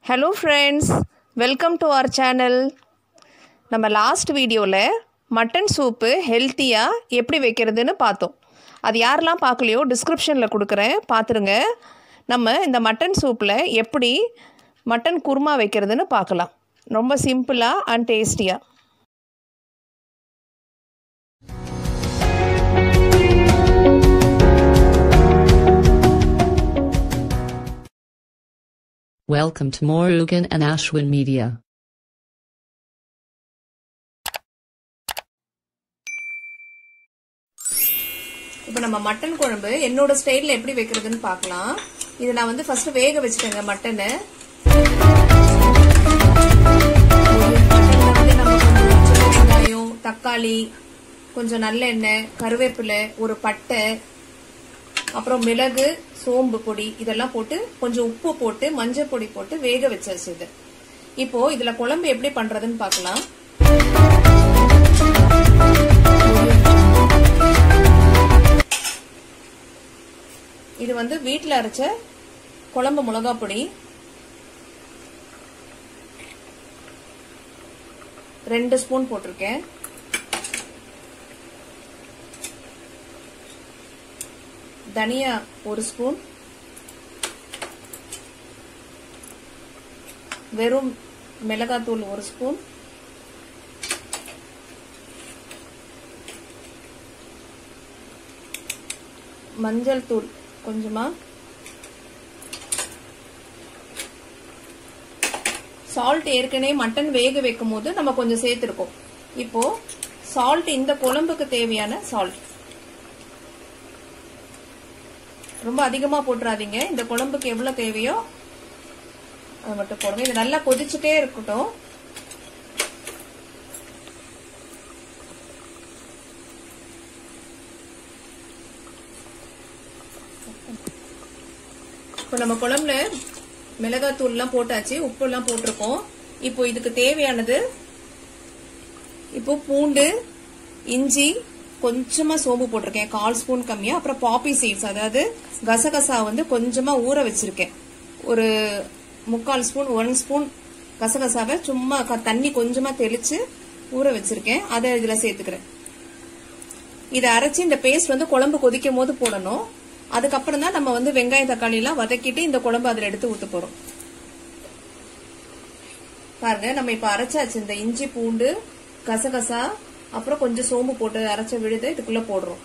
Hello friends welcome to our channel நம்ம last வீடியோவில் mutton soup ஹெல்த்தியாக எப்படி வைக்கிறதுன்னு பார்த்தோம் அது யாரெல்லாம் பார்க்கலையோ டிஸ்கிரிப்ஷனில் கொடுக்குறேன் பார்த்துருங்க நம்ம இந்த மட்டன் சூப்பில் எப்படி மட்டன் குருமா வைக்கிறதுன்னு பார்க்கலாம் ரொம்ப சிம்பிளாக அண்ட் டேஸ்டியாக Welcome to Morugan and Ashwin Media. இப்போ நம்ம மட்டன் குழம்பு என்னோட ஸ்டைலில் எப்படி வைக்கிறதுன்னு பார்க்கலாம் இது நான் வந்து ஃபர்ஸ்ட் வேக வச்சுட்டேங்க மட்டனை வெங்காயம் தக்காளி கொஞ்சம் நல்லெண்ணெய் கருவேப்பிலை ஒரு பட்டை அப்புறம் மிளகு சோம்பு பொடி இதெல்லாம் போட்டு கொஞ்சம் உப்பு போட்டு மஞ்சள் பொடி போட்டு வேக வச்சாச்சு இது இப்போ இதுல குழம்பு எப்படி பண்றதுன்னு பார்க்கலாம் இது வந்து வீட்டில் அரைச்ச குழம்பு மிளகா பொடி ரெண்டு ஸ்பூன் போட்டிருக்கேன் தனியா ஒரு ஸ்பூன் வெறும் மிளகாத்தூள் ஒரு ஸ்பூன் மஞ்சள் தூள் கொஞ்சமா சால்ட் ஏற்கனவே மட்டன் வேக வைக்கும் போது நம்ம கொஞ்சம் சேர்த்துருக்கோம் இப்போ சால்ட் இந்த குழம்புக்கு தேவையான சால்ட் ரொம்ப அதிகமா போட்டுறாதீங்க இந்த குழம்புக்கு எவ்வளவு தேவையோ அது மட்டும் போடுங்க இது நல்லா கொதிச்சுட்டே இருக்கட்டும் இப்போ நம்ம குழம்புல மிளகாத்தூள் எல்லாம் போட்டாச்சு உப்பு எல்லாம் போட்டிருக்கோம் இப்போ இதுக்கு தேவையானது இப்போ பூண்டு இஞ்சி கொஞ்சமா சோம்பு போட்டிருக்கேன் கால் ஸ்பூன் கம்மியா அப்புறம் பாப்பி சீட்ஸ் அதாவது கசகசா வந்து கொஞ்சமா ஊற வச்சிருக்கேன் ஒரு முக்கால் ஸ்பூன் ஒன் ஸ்பூன் கசகசாவை சும்மா தண்ணி கொஞ்சமா தெளிச்சு ஊற வச்சிருக்கேன் அதை இதுல சேர்த்துக்கிறேன் இதை அரைச்சி இந்த பேஸ்ட் வந்து குழம்பு கொதிக்கும் போது போடணும் அதுக்கப்புறம் தான் நம்ம வந்து வெங்காயம் தக்காளி எல்லாம் வதக்கிட்டு இந்த குழம்பு அதுல எடுத்து ஊத்த போறோம் பாருங்க நம்ம இப்ப அரைச்சாச்சு இந்த இஞ்சி பூண்டு கசகசா அப்புறம் கொஞ்சம் சோம்பு போட்டு அரைச்ச விழுத இதுக்குள்ள போடுறோம்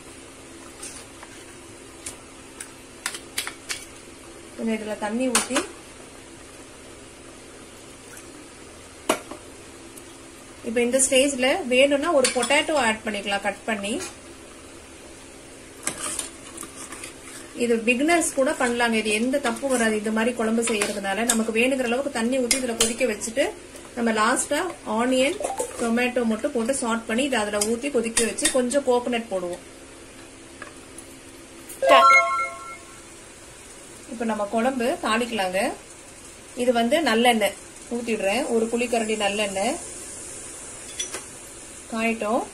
கொஞ்சம் இதுல தண்ணி ஊத்தி இப்ப இந்த ஸ்டேஜ்ல வேணும்னா ஒரு பொட்டேட்டோ ஆட் பண்ணிக்கலாம் கட் பண்ணி இது பிகினர்ஸ் கூட பண்ணலாங்க இது எந்த தப்பு வராது இந்த மாதிரி குழம்பு செய்யறதுனால நமக்கு வேணுங்கிற அளவுக்கு தண்ணி ஊற்றி இதுல கொதிக்க வச்சுட்டு நம்ம லாஸ்டா ஆனியன் டொமேட்டோ மட்டும் போட்டு சாட் பண்ணி இதை அதுல ஊத்தி கொதிக்க வச்சு கொஞ்சம் கோகனட் போடுவோம் இப்ப நம்ம குழம்பு தாளிக்கலாங்க இது வந்து நல்லெண்ணெய் ஊத்திடுறேன் ஒரு குழிக்கரண்டி நல்லெண்ணெய் காயட்டும்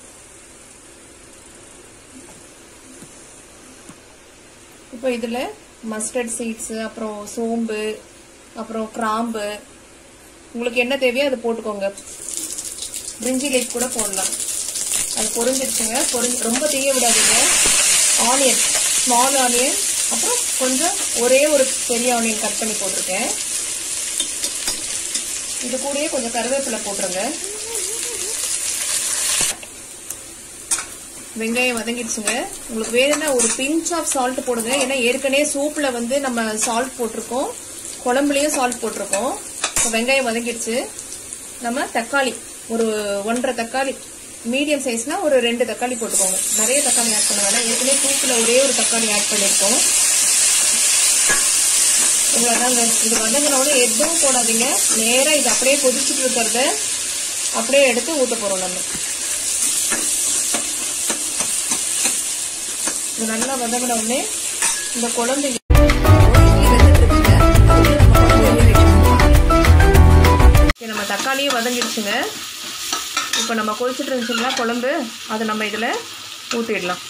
இப்போ இதில் மஸ்டர்ட் சீட்ஸு அப்புறம் சோம்பு அப்புறம் கிராம்பு உங்களுக்கு என்ன தேவையோ அதை போட்டுக்கோங்க பிரிஞ்சி லீஃப் கூட போடலாம் அது பொரிஞ்சிருச்சுங்க பொரிஞ்சு ரொம்ப தீய விடாதீங்க ஆனியன் ஸ்மால் ஆனியன் அப்புறம் கொஞ்சம் ஒரே ஒரு பெரிய ஆனியன் கட் பண்ணி போட்டிருக்கேன் இது கூடயே கொஞ்சம் கருவேப்பிலை போட்டுருங்க வெங்காயம் வதங்கிடுச்சுங்க உங்களுக்கு வேணும்னா ஒரு பிஞ்ச் ஆஃப் சால்ட் போடுங்க ஏன்னா ஏற்கனவே சூப்ல வந்து நம்ம சால்ட் போட்டிருக்கோம் குழம்புலயும் சால்ட் போட்டிருக்கோம் இப்போ வெங்காயம் வதங்கிடுச்சு நம்ம தக்காளி ஒரு ஒன்றரை தக்காளி மீடியம் சைஸ்னா ஒரு ரெண்டு தக்காளி போட்டுக்கோங்க நிறைய தக்காளி ஆட் பண்ண வேணாம் ஏற்கனவே சூப்பில் ஒரே ஒரு தக்காளி ஆட் பண்ணியிருக்கோம் இவ்வளோதாங்க இது வதங்கினோட எதுவும் போடாதீங்க நேராக இது அப்படியே கொதிச்சுட்டு இருக்கிறத அப்படியே எடுத்து ஊற்ற போகிறோம் நம்ம இது நல்லா வதங்கின உடனே இந்த குழம்பு நம்ம தக்காளியும் வதங்கிடுச்சுங்க இப்போ நம்ம கொதிச்சுட்டு இருந்துச்சுங்களா குழம்பு அதை நம்ம இதில் ஊற்றிடலாம்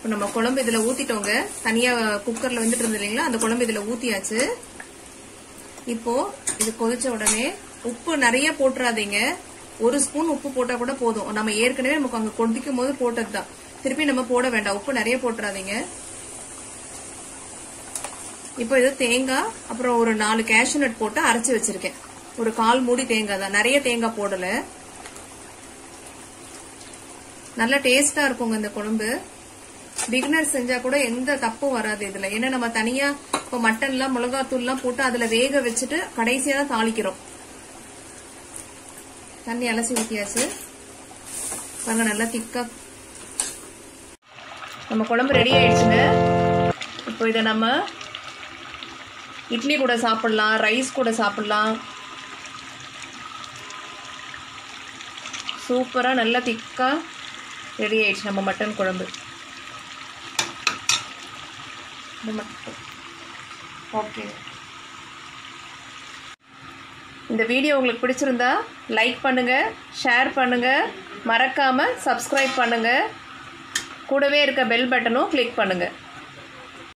நம்ம குழம்பு இதுல ஊத்திட்டோங்க தனியா குக்கர்ல வந்துட்டு இருந்தது இல்லைங்களா அந்த குழம்பு இதுல ஊத்தியாச்சு இப்போ இது கொதிச்ச உடனே உப்பு நிறைய போட்டுறாதீங்க ஒரு ஸ்பூன் உப்பு போட்டா கூட போதும் நம்ம ஏற்கனவே நமக்கு அங்க கொதிக்கும் போது போட்டதுதான் திருப்பி நம்ம போட வேண்டாம் உப்பு நிறைய போட்டுறாதீங்க இப்போ இது தேங்காய் அப்புறம் ஒரு நாலு கேஷ்யூ நட் போட்டு அரைச்சு வச்சிருக்கேன் ஒரு கால் மூடி தேங்காய் தான் நிறைய தேங்காய் போடல நல்ல டேஸ்டா இருக்குங்க இந்த குழம்பு பிகினர் செஞ்சா கூட எந்த தப்பும் வராது இதுல ஏன்னா நம்ம தனியா இப்போ மட்டன்லாம் மிளகாத்தூள்லாம் போட்டு அதுல வேக வச்சுட்டு கடைசியா தான் தாளிக்கிறோம் தண்ணி அலசி ஊத்தியாச்சு பாருங்க நல்லா திக்கா நம்ம குழம்பு ரெடி ஆயிடுச்சுங்க இப்போ இதை நம்ம இட்லி கூட சாப்பிடலாம் ரைஸ் கூட சாப்பிடலாம் சூப்பராக நல்லா திக்காக ரெடி ஆயிடுச்சு நம்ம மட்டன் குழம்பு ஓகே இந்த வீடியோ உங்களுக்கு பிடிச்சிருந்தா லைக் பண்ணுங்க ஷேர் பண்ணுங்க மறக்காம சப்ஸ்கிரைப் பண்ணுங்க கூடவே இருக்க பெல் பட்டனும் கிளிக் பண்ணுங்க